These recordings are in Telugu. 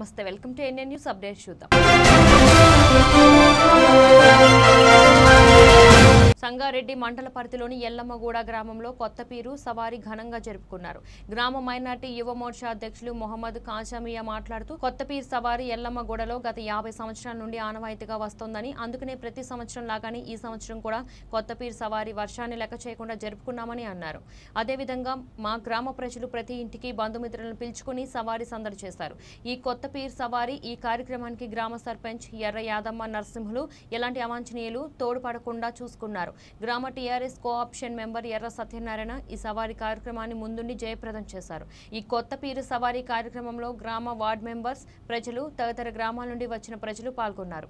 నమస్తే welcome to NN news update చూద్దాం సంగారెడ్డి మండల పరిధిలోని ఎల్లమ్మగూడ గ్రామంలో కొత్త పీరు సవారీ ఘనంగా జరుపుకున్నారు గ్రామ మైనార్టీ యువ మోర్చా అధ్యక్షులు మొహమ్మద్ కాజామియా మాట్లాడుతూ కొత్త పీర్ సవారీ ఎల్లమ్మగూడలో గత యాభై సంవత్సరాల నుండి ఆనవాయితీగా వస్తోందని అందుకనే ప్రతి సంవత్సరం లాగానే ఈ సంవత్సరం కూడా కొత్త పీర్ సవారీ వర్షాన్ని లెక్క చేయకుండా జరుపుకున్నామని అన్నారు అదేవిధంగా మా గ్రామ ప్రజలు ప్రతి ఇంటికి బంధుమిత్రులను పిలుచుకుని సవారీ సందడి చేశారు ఈ కొత్త పీర్ సవారీ ఈ కార్యక్రమానికి గ్రామ సర్పంచ్ ఎర్ర యాదమ్మ నరసింహులు ఎలాంటి అవాంఛనీయులు తోడ్పడకుండా చూసుకున్నారు గ్రామ టీఆర్ఎస్ కోఆప్షన్ మెంబర్ ఎర్ర సత్యనారాయణ ఈ సవారీ కార్యక్రమాన్ని ముందుండి జయప్రదం చేశారు ఈ కొత్త పీరు సవారీ కార్యక్రమంలో గ్రామ వార్డ్ మెంబర్స్ ప్రజలు తదితర గ్రామాల నుండి వచ్చిన ప్రజలు పాల్గొన్నారు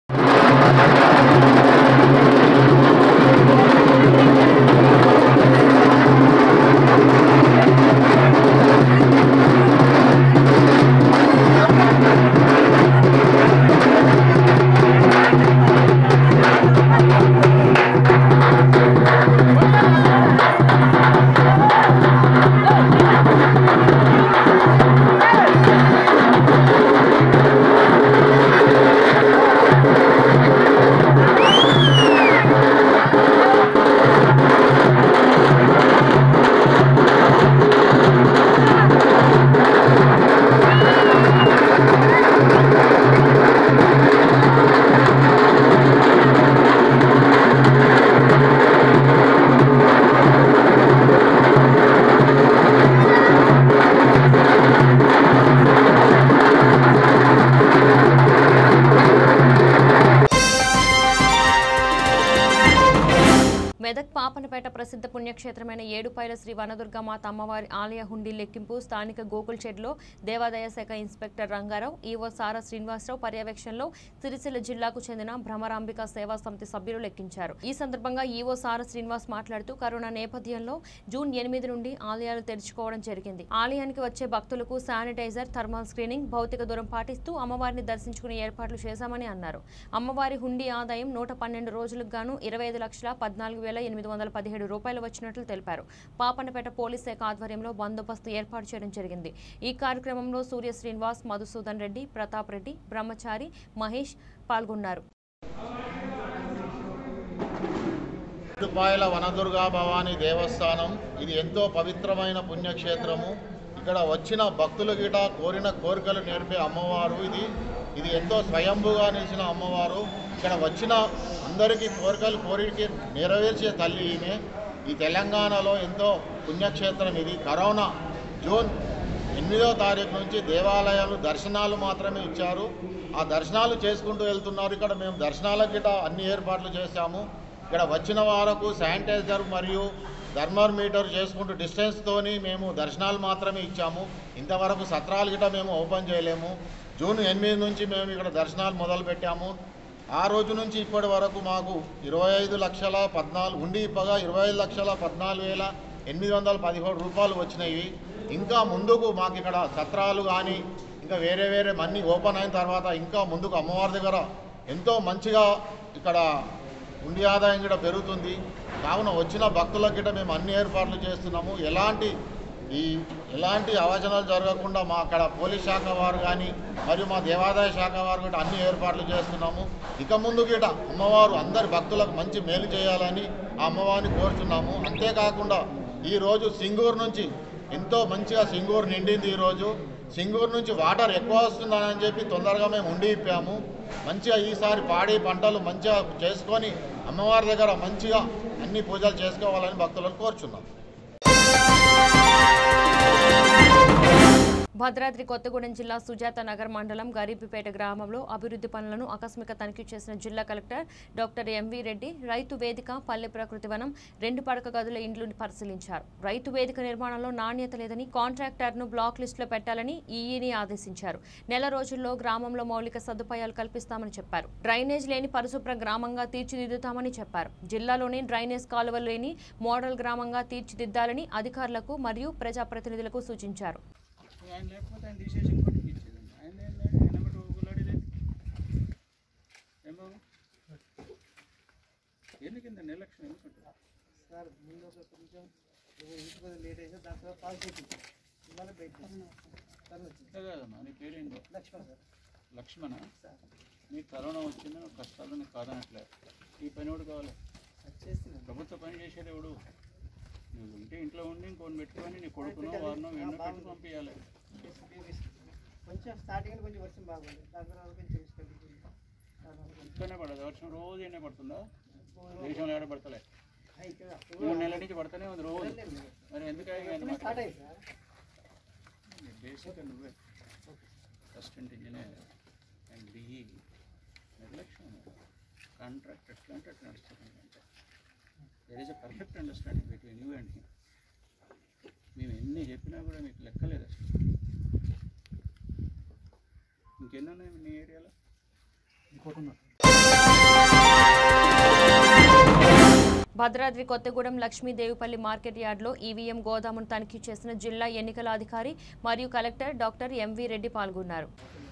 మెదక్ పాపనపేట ప్రసిద్ధ పుణ్యక్షేత్రమైన ఏడుపాయల శ్రీ వనదుర్గమాత అమ్మవారి ఆలయ హుండీ లెక్కింపు స్థానిక గోకుల్ షెడ్లో దేవాదాయ శాఖ ఇన్స్పెక్టర్ రంగారావు ఈవో సారా శ్రీనివాసరావు పర్యవేక్షణలో సిరిసిల్ల జిల్లాకు చెందిన భ్రమరాంబిక సేవా సమితి సభ్యులు లెక్కించారు ఈ సందర్భంగా ఈవో సారా శ్రీనివాస్ మాట్లాడుతూ కరోనా నేపథ్యంలో జూన్ ఎనిమిది నుండి ఆలయాలు తెరుచుకోవడం జరిగింది ఆలయానికి వచ్చే భక్తులకు శానిటైజర్ థర్మల్ స్క్రీనింగ్ భౌతిక దూరం పాటిస్తూ అమ్మవారిని దర్శించుకునే ఏర్పాట్లు చేశామని అన్నారు అమ్మవారి హుండీ ఆదాయం నూట పన్నెండు రోజులకు గాను ఇరవై ఐదు లక్షల పద్నాలుగు వేల ఎనిమిది వందల పదిహేడు రూపాయలు వచ్చినట్లు తెలిపారు పాపన్నపేట పోలీస్ శాఖ ఆధ్వర్యంలో బందోబస్తు ఏర్పాటు చేయడం జరిగింది ఈ కార్యక్రమంలో సూర్య శ్రీనివాస్ మధుసూదన్ రెడ్డి ప్రతాప్ రెడ్డి బ్రహ్మచారి మహేష్ పాల్గొన్నారు పాయల వనదుర్గా భవాని దేవస్థానం ఇది ఎంతో పవిత్రమైన పుణ్యక్షేత్రము ఇక్కడ వచ్చిన భక్తులు గిట కోరిన కోరికలు నేర్పే అమ్మవారు ఇది ఇది ఎంతో స్వయంభుగా నిలిచిన అమ్మవారు ఇక్కడ వచ్చిన అందరికీ కోరికలు కోరిక నెరవేర్చే తల్లి ఈమె ఈ తెలంగాణలో ఎంతో పుణ్యక్షేత్రం ఇది కరోనా జూన్ ఎనిమిదో తారీఖు నుంచి దేవాలయాలు దర్శనాలు మాత్రమే ఇచ్చారు ఆ దర్శనాలు చేసుకుంటూ వెళ్తున్నారు ఇక్కడ మేము దర్శనాలకు గిట అన్ని ఏర్పాట్లు చేశాము ఇక్కడ వచ్చిన వారకు శానిటైజర్ మరియు థర్మోమీటర్ చేసుకుంటూ డిస్టెన్స్తోని మేము దర్శనాలు మాత్రమే ఇచ్చాము ఇంతవరకు సత్రాలు గిట మేము ఓపెన్ చేయలేము జూన్ ఎనిమిది నుంచి మేము ఇక్కడ దర్శనాలు మొదలు పెట్టాము ఆ రోజు నుంచి ఇప్పటి వరకు మాకు ఇరవై ఐదు లక్షల పద్నాలుగు ఉండి ఇప్పగా ఇరవై ఐదు లక్షల పద్నాలుగు వేల ఎనిమిది వందల పదిహేడు రూపాయలు వచ్చినాయి ఇంకా ముందుకు మాకు ఇక్కడ సత్రాలు కానీ ఇంకా వేరే వేరే అన్నీ ఓపెన్ అయిన తర్వాత ఇంకా ముందుకు అమ్మవారి దగ్గర ఎంతో మంచిగా ఇక్కడ ఉండి ఆదాయం కూడా పెరుగుతుంది కావున వచ్చిన భక్తులకు గిట్ట మేము అన్ని ఏర్పాట్లు చేస్తున్నాము ఎలాంటి ఈ ఎలాంటి అవచనాలు జరగకుండా మా అక్కడ పోలీస్ శాఖ వారు కానీ మరియు మా దేవాదాయ శాఖ వారు కూడా అన్ని ఏర్పాట్లు చేస్తున్నాము ఇక ముందు గిట అమ్మవారు అందరి భక్తులకు మంచి మేలు చేయాలని ఆ అమ్మవారిని కోరుతున్నాము అంతేకాకుండా ఈరోజు సింగూరు నుంచి ఎంతో మంచిగా సింగూరు నిండింది ఈరోజు సింగూరు నుంచి వాటర్ ఎక్కువ వస్తుందని చెప్పి తొందరగా మేము ఉండి ఇప్పాము మంచిగా ఈసారి పాడి పంటలు మంచిగా చేసుకొని అమ్మవారి దగ్గర మంచిగా అన్ని పూజలు చేసుకోవాలని భక్తులను కోరుచున్నాం భద్రాద్రి కొత్తగూడెం జిల్లా సుజాత నగర్ మండలం గరీబిపేట గ్రామంలో అభివృద్ధి పనులను ఆకస్మిక తనిఖీ చేసిన జిల్లా కలెక్టర్ డాక్టర్ ఎంవి రెడ్డి రైతు వేదిక పల్లె ప్రకృతి వనం రెండు పడక గదుల ఇండ్లు పరిశీలించారు రైతు వేదిక నిర్మాణంలో నాణ్యత లేదని కాంట్రాక్టర్ను బ్లాక్ లిస్టులో పెట్టాలని ఈఈని ఆదేశించారు నెల రోజుల్లో గ్రామంలో మౌలిక సదుపాయాలు కల్పిస్తామని చెప్పారు డ్రైనేజ్ లేని పరిశుభ్ర గ్రామంగా తీర్చిదిద్దుతామని చెప్పారు జిల్లాలోని డ్రైనేజ్ కాలువలు లేని మోడల్ గ్రామంగా తీర్చిదిద్దాలని అధికారులకు మరియు ప్రజాప్రతినిధులకు సూచించారు ఆయన లేకపోతే ఆయన తీసేసి ఇంకోటికి ఇచ్చేదండి ఆయన ఏం లేదు ఆయన ఒకటి ఊగులాడేది ఏం బాబు ఎందుకిందండి ఎలక్షన్ ఎందుకంటే సార్ ముందు ఒక కొంచెం ఇంటి కొద్దిగా లేట్ అయితే దాని తర్వాత పాస్ చేయించాం ఇవాళ బయట అంతే కదమ్మా నీ పేరేంటి లక్ష్మణ్ సార్ లక్ష్మణ సార్ నీకు కరోనా వచ్చింది నువ్వు కష్టాలు నీకు కాదనట్లే ఈ పని కూడా కావాలి అది చేస్తున్నాను ప్రభుత్వ పని చేసేది ఎవడు నువ్వు ఉంటే ఇంట్లో ఉండి ఇంకొని పెట్టుకొని నీ కొడుకునో వారినో ఎన్నో పెట్టి పంపించాలి కొంచెం స్టార్టింగ్ కొంచెం వర్షం బాగుంది దాని తర్వాత కొంచెం ఇసుక దిగింది. దాని తర్వాత కొంచెం ఇంట్లోనే పడదు వర్షం రోజు ఎండే పడుతుందా దేశంలో ఏడ పడతలే ఆ, ఇక్కడ మూడు నెలల నుంచి పడుతూనే ఉంది రోజు మరి ఎందుకు ఇప్పుడే స్టార్ట్ అయ్యింది సార్ బేసిక్గా నువ్వే అసిస్టెంట్ ఇంజనీర్ అండ్ డిఈ నిర్లక్ష్యం కాంట్రాక్ట్ ఎట్లా అంటే అట్లా నడుస్తుంది అంటే there is a perfect understanding between you and him మేము ఎన్ని చెప్పినా కూడా మీకు లెక్కలేదు అసలు ఇంకెన్ని ఉన్నాయి నీ ఏరియాలో ఇంకోటి ఉన్నారు భద్రాద్రి కొత్తగూడెం లక్ష్మీదేవిపల్లి మార్కెట్ యార్డ్లో ఈవీఎం గోదామును తనిఖీ చేసిన జిల్లా ఎన్నికల అధికారి మరియు కలెక్టర్ డాక్టర్ ఎంవి రెడ్డి పాల్గొన్నారు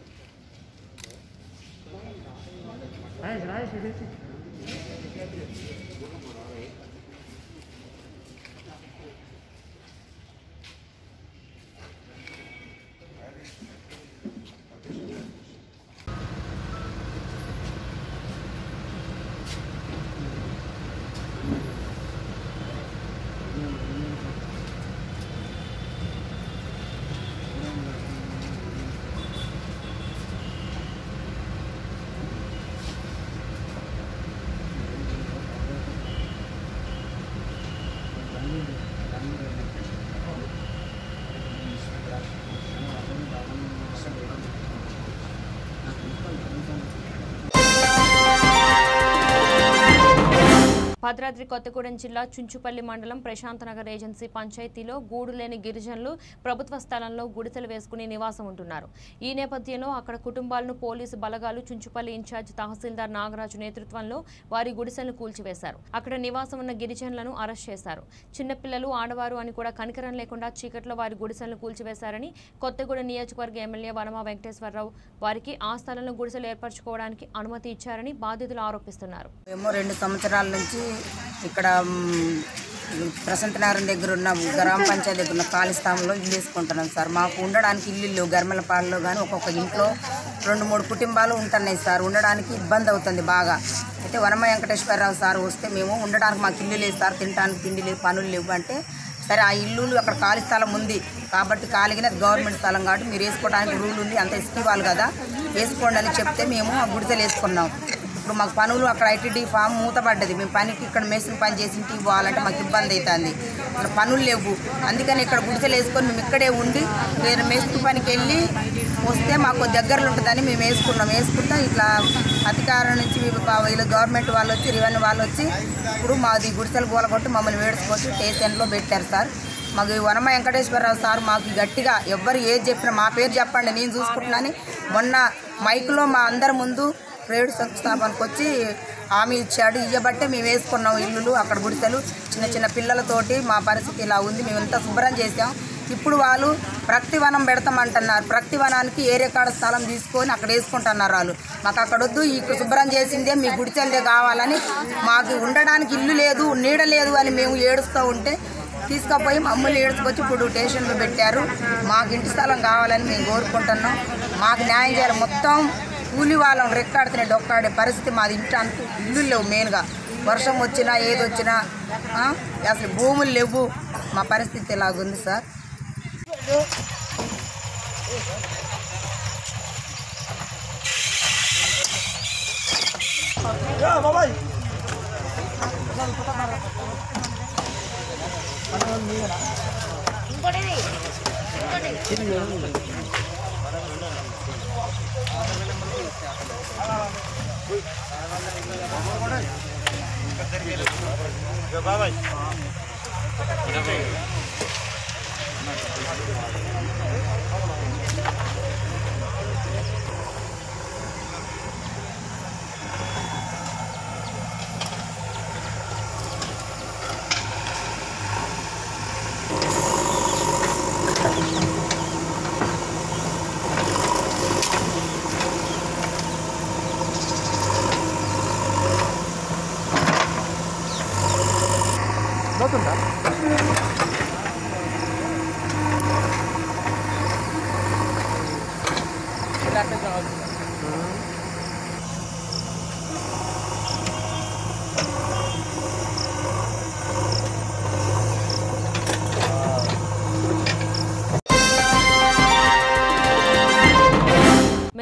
భద్రాద్రి కొత్తగూడెం జిల్లా చుంచుపల్లి మండలం ప్రశాంతనగర్ ఏజెన్సీ పంచాయతీలో గూడు లేని గిరిజనులు ప్రభుత్వ స్థలంలో గుడిసెలు వేసుకుని నివాసం ఉంటున్నారు ఈ నేపథ్యంలో అక్కడ కుటుంబాలను పోలీసు బలగాలు చుంచుపల్లి ఇన్ఛార్జ్ తహసీల్దార్ నాగరాజు నేతృత్వంలో వారి గుడిసెలను కూల్చివేశారు అక్కడ నివాసం ఉన్న గిరిజనులను అరెస్ట్ చేశారు చిన్నపిల్లలు ఆడవారు అని కూడా కనికరం లేకుండా చీకట్లో వారి గుడిసెలను కూల్చివేశారని కొత్తగూడెం నియోజకవర్గ ఎమ్మెల్యే వనమా వెంకటేశ్వరరావు వారికి ఆ స్థలంలో గుడిసెలు ఏర్పరచుకోవడానికి అనుమతి ఇచ్చారని బాధితులు ఆరోపిస్తున్నారు మేము రెండు సంవత్సరాల నుంచి ఇక్కడ మ్, ప్రశాంత్ నగరం దగ్గర ఉన్న గ్రామ పంచాయతీ దగ్గర ఉన్న ఖాళీ స్థానంలో ఇల్లు వేసుకుంటున్నాం సార్ మాకు ఉండడానికి ఇల్లు లేవు గర్మలపాడులో కానీ ఒక్కొక్క ఇంట్లో రెండు మూడు కుటుంబాలు ఉంటున్నాయి సార్ ఉండడానికి ఇబ్బంది అవుతుంది బాగా అయితే వనమ వెంకటేశ్వరరావు సార్ వస్తే మేము ఉండడానికి మాకు ఇల్లు లేదు సార్ తినడానికి తిండి లేవు పనులు లేవు అంటే సరే ఆ ఇల్లు అక్కడ ఖాళీ స్థలం ఉంది కాబట్టి ఖాళీగానే అది గవర్నమెంట్ స్థలం కాబట్టి మీరు వేసుకోవడానికి రూల్ ఉంది అంత ఇసుక ఇవ్వాలి కదా వేసుకోండి అని చెప్తే మేము ఆ గుడిసెలు వేసుకున్నాం ఇప్పుడు మాకు పనులు అక్కడ ఐటీడీ ఫామ్ మూతపడ్డది మేము పనికి ఇక్కడ మేసిన పని చేసి ఇంటికి పోవాలంటే మాకు ఇబ్బంది అవుతుంది ఇక్కడ పనులు లేవు అందుకని ఇక్కడ గుడిసెలు వేసుకొని మేము ఇక్కడే ఉండి వేరే మేస్త్రి పనికి వెళ్ళి వస్తే మాకు దగ్గరలో ఉంటుందని మేము వేసుకున్నాం వేసుకుంటాం ఇట్లా అధికారం నుంచి వీళ్ళు పా- వీళ్ళు గవర్నమెంట్ వాళ్ళు వచ్చి రెవెన్యూ వాళ్ళు వచ్చి ఇప్పుడు మాది గుడిసెలు కూలగొట్టి మమ్మల్ని వేడుచుకొచ్చి స్టేషన్లో పెట్టారు సార్ మాకు ఈ వనమ వెంకటేశ్వరరావు సార్ మాకు గట్టిగా ఎవ్వరు ఏది చెప్పినా మా పేరు చెప్పండి నేను చూసుకుంటున్నాను మొన్న మైక్లో మా అందరి ముందు ప్రైవేట్ సంస్థాపనకు వచ్చి హామీ ఇచ్చాడు ఇయ్యబట్టే మేము వేసుకున్నాం ఇల్లులు అక్కడ గుడిసెలు చిన్న చిన్న పిల్లలతోటి మా పరిస్థితి ఇలా ఉంది మేము ఇంత శుభ్రం చేసాం ఇప్పుడు వాళ్ళు ప్రకృతి వనం పెడతామంటున్నారు ప్రకృతి వనానికి ఏరే కాడ స్థలం తీసుకొని అక్కడ వేసుకుంటున్నారు వాళ్ళు మాకు అక్కడ వద్దు ఇక్కడ శుభ్రం చేసిందే మీ గుడిసెలదే కావాలని మాకు ఉండడానికి ఇల్లు లేదు నీడ లేదు అని మేము ఏడుస్తూ ఉంటే తీసుకుపోయి మమ్మల్ని ఏడుచుకొచ్చి ఇప్పుడు స్టేషన్లో పెట్టారు మాకు ఇంటి స్థలం కావాలని మేము కోరుకుంటున్నాం మాకు న్యాయం చేయాలి మొత్తం కూలి వాళ్ళం రెక్కాడితే డొక్కాడే పరిస్థితి మాది ఇంటి అంటూ ఇల్లు లేవు మెయిన్గా వర్షం వచ్చినా ఏది వచ్చినా ఆ, అసలు భూములు లేవు మా పరిస్థితి ఇలాగుంది సార్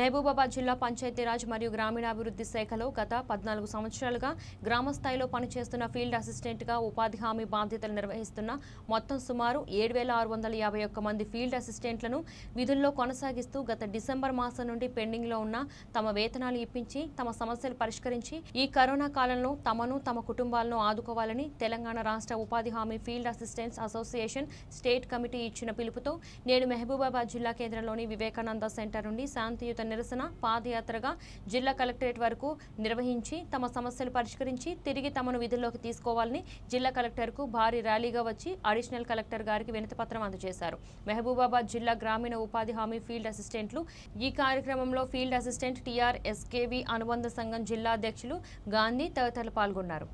మహబూబాబాద్ జిల్లా పంచాయతీరాజ్ మరియు గ్రామీణాభివృద్ధి శాఖలో గత పద్నాలుగు సంవత్సరాలుగా గ్రామ స్థాయిలో పనిచేస్తున్న ఫీల్డ్ అసిస్టెంట్గా ఉపాధి హామీ బాధ్యతలు నిర్వహిస్తున్న మొత్తం సుమారు ఏడు వేల ఆరు వందల యాభై ఒక్క మంది ఫీల్డ్ అసిస్టెంట్లను విధుల్లో కొనసాగిస్తూ గత డిసెంబర్ మాసం నుండి పెండింగ్లో ఉన్న తమ వేతనాలు ఇప్పించి తమ సమస్యలు పరిష్కరించి ఈ కరోనా కాలంలో తమను తమ కుటుంబాలను ఆదుకోవాలని తెలంగాణ రాష్ట్ర ఉపాధి హామీ field assistants association state committee ఇచ్చిన పిలుపుతో నేడు మహబూబాబాద్ జిల్లా కేంద్రంలోని వివేకానంద సెంటర్ నుండి శాంతియుత నిరసన పాదయాత్రగా జిల్లా కలెక్టరేట్ వరకు నిర్వహించి తమ సమస్యలు పరిష్కరించి తిరిగి తమను విధుల్లోకి తీసుకోవాలని జిల్లా కలెక్టర్కు భారీ ర్యాలీగా వచ్చి అడిషనల్ కలెక్టర్ గారికి వినతిపత్రం అందజేశారు మహబూబాబాద్ జిల్లా గ్రామీణ ఉపాధి హామీ ఫీల్డ్ అసిస్టెంట్లు ఈ కార్యక్రమంలో ఫీల్డ్ అసిస్టెంట్ టీఆర్ ఎస్కేవి అనుబంధ సంఘం జిల్లా అధ్యక్షులు గాంధీ తదితరులు పాల్గొన్నారు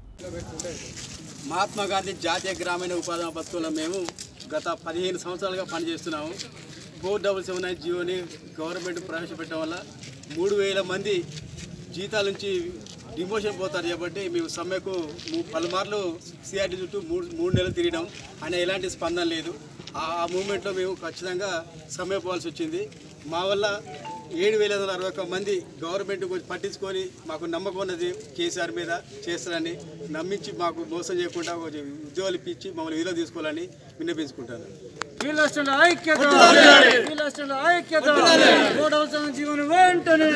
మహాత్మా గాంధీ జాతీయ గ్రామీణ ఉపాధి హామీ పథకంలో మేము గత పదిహేను సంవత్సరాలుగా పనిచేస్తున్నాము ఫోర్ డబుల్ సెవెన్ నైన్ జియోని గవర్నమెంట్ ప్రవేశపెట్టడం వల్ల మూడు వేల మంది జీతాల నుంచి డిమోషన్ పోతారు కాబట్టి మేము సమ్మెకు ము- పలుమార్లు సిఆర్టీ చుట్టూ మూడు మూడు నెలలు తిరిగినాం అయినా ఎలాంటి స్పందన లేదు ఆ ఆ మూమెంట్లో మేము ఖచ్చితంగా సమ్మె పోవాల్సి వచ్చింది మా వల్ల ఏడు వేల ఐదు వందల అరవై ఒక్క మంది గవర్నమెంట్ కొంచెం పట్టించుకొని మాకు నమ్మకం ఉన్నది కేసీఆర్ మీద చేస్తారని నమ్మించి మాకు మోసం చేయకుండా కొంచెం ఉద్యోగాలు ఇప్పించి మమ్మల్ని విలువ తీసుకోవాలని విన్నపించుకుంటాను వీళ్ళొస్తున్న ఐక్యత వీళ్ళొస్తున్న ఐక్యత మూడవ జీవన వెంటనే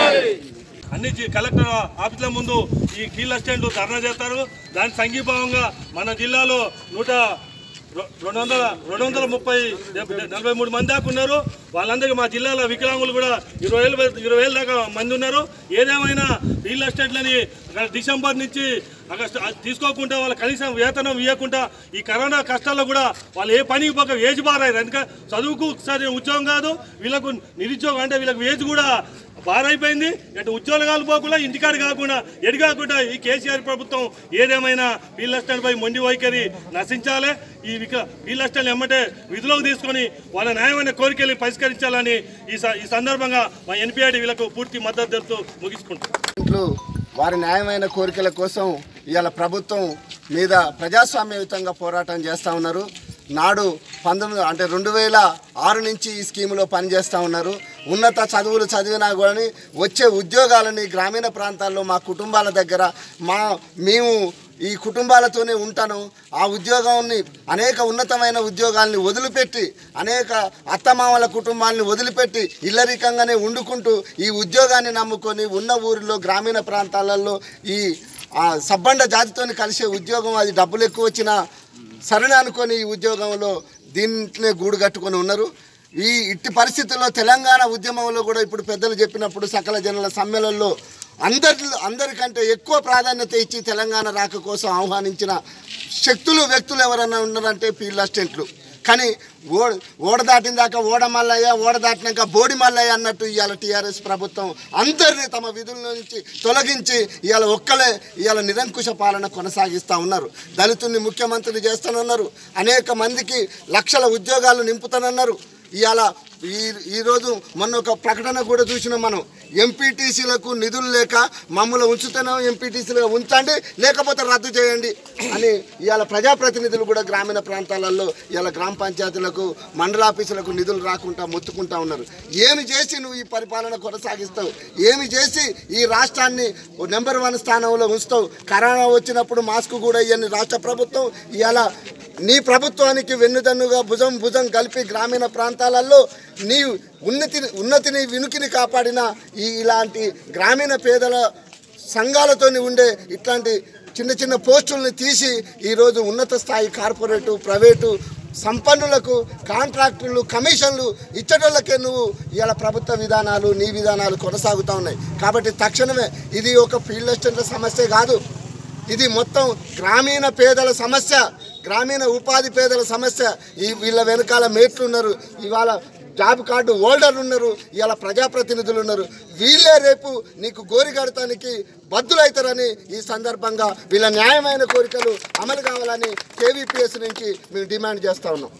అన్ని జి- కలెక్టర్ ఆఫీసుల ముందు ఈ కీల్ అసిస్టెంట్లు ధర్నా చేస్తారు దానికి సంఘీభావంగా మన జిల్లాలో నూట రొ- రెండు వందల రెండు వందల ముప్పై డెబ్- నలభై మూడు మంది దాకా ఉన్నారు వాళ్ళందరికీ మా జిల్లాలో వికలాంగులు కూడా ఇరవై వేలు ఇరవై వేల దాకా మంది ఉన్నారు ఏదేమైనా రియల్ ఎస్టేట్లని డిసెంబర్ నుంచి ఆగస్టు అది తీసుకోకుండా వాళ్ళ కనీసం వేతనం ఇవ్వకుండా ఈ కరోనా కష్టాల్లో కూడా వాళ్ళు ఏ పనికి పోక వేజ్ బారారు ఎందుకంటే చదువుకు సరే ఉద్యోగం కాదు వీళ్ళకు నిరుద్యోగం అంటే వీళ్ళకి వేజ్ కూడా బారైపోయింది అంటే ఉద్యోగాలు పోకుండా ఇంటికాడ కాకుండా ఎడి కాకుండా ఈ కేసీఆర్ ప్రభుత్వం ఏదేమైనా వీళ్ళస్టైల్పై మొండి వైఖరి నశించాలి ఈ విక వీళ్ళస్టైల్ ఎమ్మటే విధులోకి తీసుకొని వాళ్ళ న్యాయమైన కోరికల్ని పరిష్కరించాలని ఈ స- ఈ సందర్భంగా మా ఎన్పిఐడి వీళ్ళకు పూర్తి మద్దతు తెలుపుతూ ముగించుకుంటాం ఇంట్లో వారి న్యాయమైన కోరికల కోసం ఇవాళ ప్రభుత్వం మీద ప్రజాస్వామ్యయుతంగా పోరాటం చేస్తూ ఉన్నారు నాడు పంతొమ్మిది అంటే రెండు వేల ఆరు నుంచి ఈ స్కీములో పనిచేస్తూ ఉన్నారు ఉన్నత చదువులు చదివినా కానీ వచ్చే ఉద్యోగాలని గ్రామీణ ప్రాంతాల్లో మా కుటుంబాల దగ్గర మా మేము ఈ కుటుంబాలతోనే ఉంటాను ఆ ఉద్యోగాన్ని అనేక ఉన్నతమైన ఉద్యోగాల్ని వదిలిపెట్టి అనేక అత్తమామల కుటుంబాలను వదిలిపెట్టి ఇల్లరికంగానే వండుకుంటూ ఈ ఉద్యోగాన్ని నమ్ముకొని ఉన్న ఊరిలో గ్రామీణ ప్రాంతాలలో ఈ ఆ సబ్బండ జాతితోని కలిసే ఉద్యోగం అది డబ్బులు ఎక్కువ వచ్చినా సరేనా అనుకొని ఈ ఉద్యోగంలో దీంట్నే గూడు కట్టుకొని ఉన్నారు ఈ ఇట్టి పరిస్థితుల్లో తెలంగాణ ఉద్యమంలో కూడా ఇప్పుడు పెద్దలు చెప్పినప్పుడు సకల జనుల సమ్మెళనలో అందరి అందరికంటే ఎక్కువ ప్రాధాన్యత ఇచ్చి తెలంగాణ రాక కోసం ఆహ్వానించిన శక్తులు వ్యక్తులు ఎవరైనా ఉన్నారంటే ఫీల్డ్ అసిస్టెంట్లు కానీ ఓడ ఓడ దాటిన దాకా ఓడ మల్లయ్య ఓడ దాటినాక బోడి మల్లయ్య అన్నట్టు ఇవాళ టీఆర్ఎస్ ప్రభుత్వం అందరినీ తమ విధుల నుంచి తొలగించి ఇవాళ ఒక్కలే ఇవాళ నిరంకుశ పాలన కొనసాగిస్తూ ఉన్నారు దళితుల్ని ముఖ్యమంత్రి చేస్తానన్నారు అనేక మందికి లక్షల ఉద్యోగాలు నింపుతానన్నారు ఇవాళ ఈ ఈరోజు మొన్న ఒక ప్రకటన కూడా చూసినాం మనం ఎంపీటీసీలకు నిధులు లేక మమ్మల్ని ఉంచుతానో ఎంపీటీసీలుగా ఉంచండి లేకపోతే రద్దు చేయండి అని ఇవాళ ప్రజాప్రతినిధులు కూడా గ్రామీణ ప్రాంతాలలో ఇవాళ గ్రామ పంచాయతీలకు మండలాఫీసులకు నిధులు రాకుండా మొత్తుకుంటా ఉన్నారు ఏమి చేసి నువ్వు ఈ పరిపాలన కొనసాగిస్తావు ఏమి చేసి ఈ రాష్ట్రాన్ని నెంబర్ వన్ స్థానంలో ఉంచుతావు కరోనా వచ్చినప్పుడు మాస్క్ కూడా ఇవన్నీ రాష్ట్ర ప్రభుత్వం ఇవాళ నీ ప్రభుత్వానికి వెన్నుదన్నుగా భుజం భుజం కలిపి గ్రామీణ ప్రాంతాలలో నీ ఉన్నతిని ఉన్నతిని వినుకిని కాపాడిన ఈ ఇలాంటి గ్రామీణ పేదల సంఘాలతోని ఉండే ఇట్లాంటి చిన్న చిన్న పోస్టుల్ని తీసి ఈరోజు ఉన్నత స్థాయి కార్పొరేటు ప్రైవేటు సంపన్నులకు కాంట్రాక్టులు కమిషన్లు ఇచ్చటోళ్ళకే నువ్వు ఇవాళ ప్రభుత్వ విధానాలు నీ విధానాలు కొనసాగుతూ ఉన్నాయి కాబట్టి తక్షణమే ఇది ఒక ఫీల్డ్ అసిస్టెంట్ల సమస్య కాదు ఇది మొత్తం గ్రామీణ పేదల సమస్య గ్రామీణ ఉపాధి పేదల సమస్య ఈ వీళ్ళ వెనకాల మేట్లు ఉన్నారు ఇవాళ జాబ్ కార్డు హోల్డర్లు ఉన్నారు ఇవాళ ప్రజాప్రతినిధులు ఉన్నారు వీళ్ళే రేపు నీకు గోరిగడతానికి బద్దులవుతారని ఈ సందర్భంగా వీళ్ళ న్యాయమైన కోరికలు అమలు కావాలని కేవీపీఎస్ నుంచి మేము డిమాండ్ చేస్తా ఉన్నాం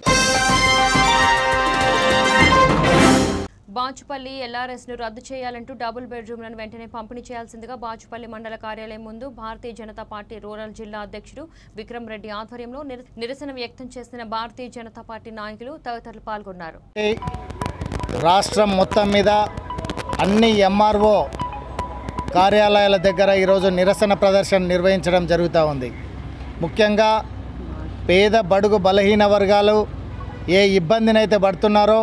బాచుపల్లి ఎల్ఆర్ఎస్ ను రద్దు చేయాలంటూ డబుల్ బెడ్రూమ్లను వెంటనే పంపిణీ చేయాల్సిందిగా బాచుపల్లి మండల కార్యాలయం ముందు భారతీయ జనతా పార్టీ రూరల్ జిల్లా అధ్యక్షుడు విక్రమ్ రెడ్డి ఆధ్వర్యంలో నిర- నిరసన వ్యక్తం చేసిన భారతీయ జనతా పార్టీ నాయకులు తదితరులు పాల్గొన్నారు రాష్ట్రం మొత్తం మీద అన్ని ఎంఆర్ఓ కార్యాలయాల దగ్గర ఈరోజు నిరసన ప్రదర్శన నిర్వహించడం జరుగుతూ ఉంది ముఖ్యంగా పేద బడుగు బలహీన వర్గాలు ఏ ఇబ్బందినైతే పడుతున్నారో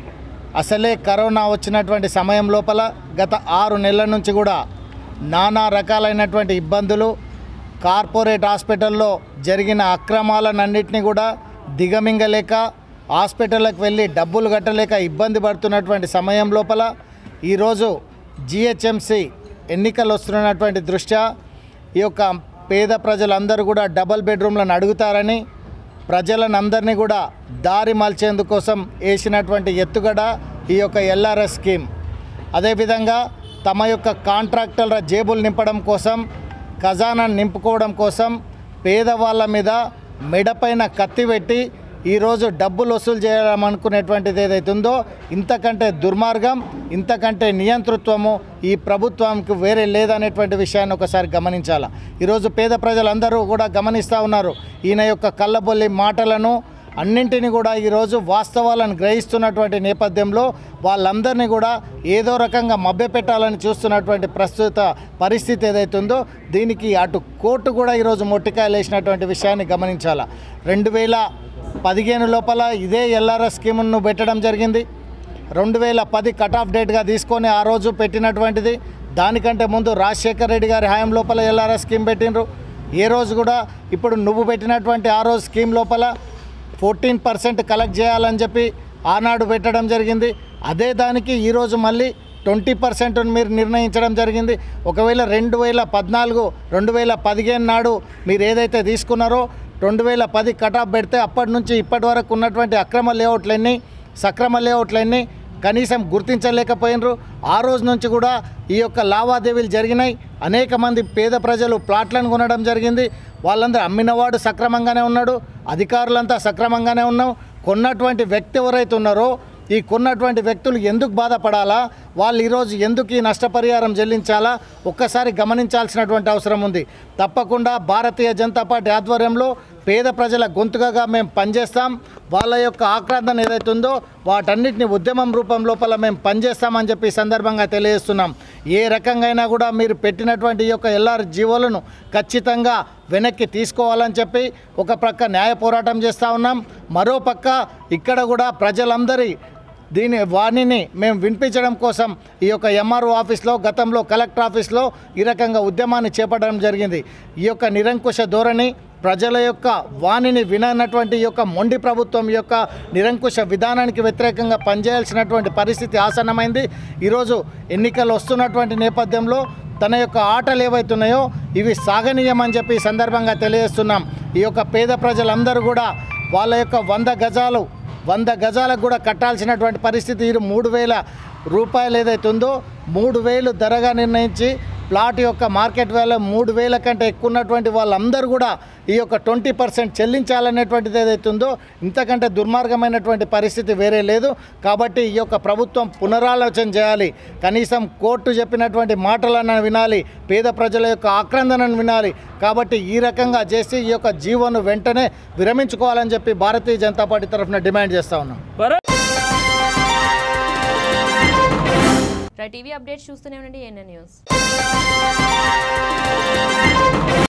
అసలే కరోనా వచ్చినటువంటి సమయం లోపల గత ఆరు నెలల నుంచి కూడా నానా రకాలైనటువంటి ఇబ్బందులు కార్పొరేట్ హాస్పిటల్లో జరిగిన అక్రమాలన్నింటినీ కూడా దిగమింగలేక హాస్పిటల్కి వెళ్ళి డబ్బులు కట్టలేక ఇబ్బంది పడుతున్నటువంటి సమయం లోపల ఈరోజు జిహెచ్ఎంసి ఎన్నికలు వస్తున్నటువంటి దృష్ట్యా ఈ యొక్క పేద ప్రజలందరూ కూడా డబల్ బెడ్రూమ్లను అడుగుతారని ప్రజలను అందరినీ కూడా దారి మల్చేందుకోసం వేసినటువంటి ఎత్తుగడ ఈ యొక్క ఎల్ఆర్ఎస్ స్కీమ్ అదేవిధంగా తమ యొక్క కాంట్రాక్టర్ల జేబులు నింపడం కోసం ఖజానాను నింపుకోవడం కోసం పేదవాళ్ళ మీద మెడపైన కత్తి పెట్టి ఈరోజు డబ్బులు వసూలు చేయడం అనుకునేటువంటిది ఏదైతే ఉందో ఇంతకంటే దుర్మార్గం ఇంతకంటే నియంతృత్వము ఈ ప్రభుత్వంకి వేరే లేదనేటువంటి విషయాన్ని ఒకసారి గమనించాలి ఈరోజు పేద ప్రజలందరూ కూడా గమనిస్తూ ఉన్నారు ఈయన యొక్క కళ్ళబొల్లి మాటలను అన్నింటినీ కూడా ఈరోజు వాస్తవాలను గ్రహిస్తున్నటువంటి నేపథ్యంలో వాళ్ళందరినీ కూడా ఏదో రకంగా మభ్యపెట్టాలని చూస్తున్నటువంటి ప్రస్తుత పరిస్థితి ఏదైతే ఉందో దీనికి అటు కోర్టు కూడా ఈరోజు మొట్టికాయలు వేసినటువంటి విషయాన్ని గమనించాలి రెండు వేల పదిహేను లోపల ఇదే ఎల్ఆర్ఎస్ స్కీమ్ను పెట్టడం జరిగింది రెండు వేల పది కట్ ఆఫ్ డేట్గా తీసుకొని ఆ రోజు పెట్టినటువంటిది దానికంటే ముందు రాజశేఖర్ రెడ్డి గారి హయాం లోపల ఎల్ఆర్ఎస్ స్కీమ్ పెట్టినరు ఏ రోజు కూడా ఇప్పుడు నువ్వు పెట్టినటువంటి ఆ రోజు స్కీమ్ లోపల ఫోర్టీన్ పర్సెంట్ కలెక్ట్ చేయాలని చెప్పి ఆనాడు పెట్టడం జరిగింది అదే దానికి ఈరోజు మళ్ళీ ట్వంటీ పర్సెంట్ మీరు నిర్ణయించడం జరిగింది ఒకవేళ రెండు వేల పద్నాలుగు రెండు వేల పదిహేను నాడు మీరు ఏదైతే తీసుకున్నారో రెండు వేల పది కటాఫ్ పెడితే అప్పటి నుంచి ఇప్పటి వరకు ఉన్నటువంటి అక్రమ లేఅవుట్లన్నీ సక్రమ లేఅవుట్లన్నీ కనీసం గుర్తించలేకపోయినరు ఆ రోజు నుంచి కూడా ఈ యొక్క లావాదేవీలు జరిగినాయి అనేక మంది పేద ప్రజలు ప్లాట్లను కొనడం జరిగింది వాళ్ళందరూ అమ్మినవాడు సక్రమంగానే ఉన్నాడు అధికారులంతా సక్రమంగానే ఉన్నాం కొన్నటువంటి వ్యక్తి ఎవరైతే ఉన్నారో ఈ కొన్నటువంటి వ్యక్తులు ఎందుకు బాధపడాలా వాళ్ళు ఈరోజు ఎందుకు ఈ నష్టపరిహారం చెల్లించాలా ఒక్కసారి గమనించాల్సినటువంటి అవసరం ఉంది తప్పకుండా భారతీయ జనతా పార్టీ ఆధ్వర్యంలో పేద ప్రజల గొంతుకగా మేము పనిచేస్తాం వాళ్ళ యొక్క ఆక్రాంతం ఏదైతే ఉందో వాటన్నిటిని ఉద్యమం రూపం లోపల మేము పనిచేస్తామని చెప్పి ఈ సందర్భంగా తెలియజేస్తున్నాం ఏ రకంగా అయినా కూడా మీరు పెట్టినటువంటి ఈ యొక్క ఎల్ఆర్ జీవోలను ఖచ్చితంగా వెనక్కి తీసుకోవాలని చెప్పి ఒక ప్రక్క న్యాయ పోరాటం చేస్తూ ఉన్నాం మరో పక్క ఇక్కడ కూడా ప్రజలందరి దీని వాణిని మేము వినిపించడం కోసం ఈ యొక్క ఎంఆర్ఓ ఆఫీస్లో గతంలో కలెక్టర్ ఆఫీస్లో ఈ రకంగా ఉద్యమాన్ని చేపట్టడం జరిగింది ఈ యొక్క నిరంకుశ ధోరణి ప్రజల యొక్క వాణిని విననటువంటి ఈ యొక్క మొండి ప్రభుత్వం యొక్క నిరంకుశ విధానానికి వ్యతిరేకంగా పనిచేయాల్సినటువంటి పరిస్థితి ఆసన్నమైంది ఈరోజు ఎన్నికలు వస్తున్నటువంటి నేపథ్యంలో తన యొక్క ఆటలు ఏవైతున్నాయో ఇవి సాగనీయమని చెప్పి ఈ సందర్భంగా తెలియజేస్తున్నాం ఈ యొక్క పేద ప్రజలందరూ కూడా వాళ్ళ యొక్క వంద గజాలు వంద గజాలకు కూడా కట్టాల్సినటువంటి పరిస్థితి ఈ మూడు వేల రూపాయలు ఏదైతే ఉందో మూడు వేలు ధరగా నిర్ణయించి ప్లాట్ యొక్క మార్కెట్ వాల్యూ మూడు వేల కంటే ఎక్కువ ఉన్నటువంటి వాళ్ళందరూ కూడా ఈ యొక్క ట్వంటీ పర్సెంట్ చెల్లించాలనేటువంటిది ఏదైతే ఉందో ఇంతకంటే దుర్మార్గమైనటువంటి పరిస్థితి వేరే లేదు కాబట్టి ఈ యొక్క ప్రభుత్వం పునరాలోచన చేయాలి కనీసం కోర్టు చెప్పినటువంటి మాటలను వినాలి పేద ప్రజల యొక్క ఆక్రందనను వినాలి కాబట్టి ఈ రకంగా చేసి ఈ యొక్క జీవోను వెంటనే విరమించుకోవాలని చెప్పి భారతీయ జనతా పార్టీ తరఫున డిమాండ్ చేస్తా ఉన్నాం రైట్ టీవీ అప్డేట్స్ చూస్తూనే ఉండండి ఎన్ఎన్ న్యూస్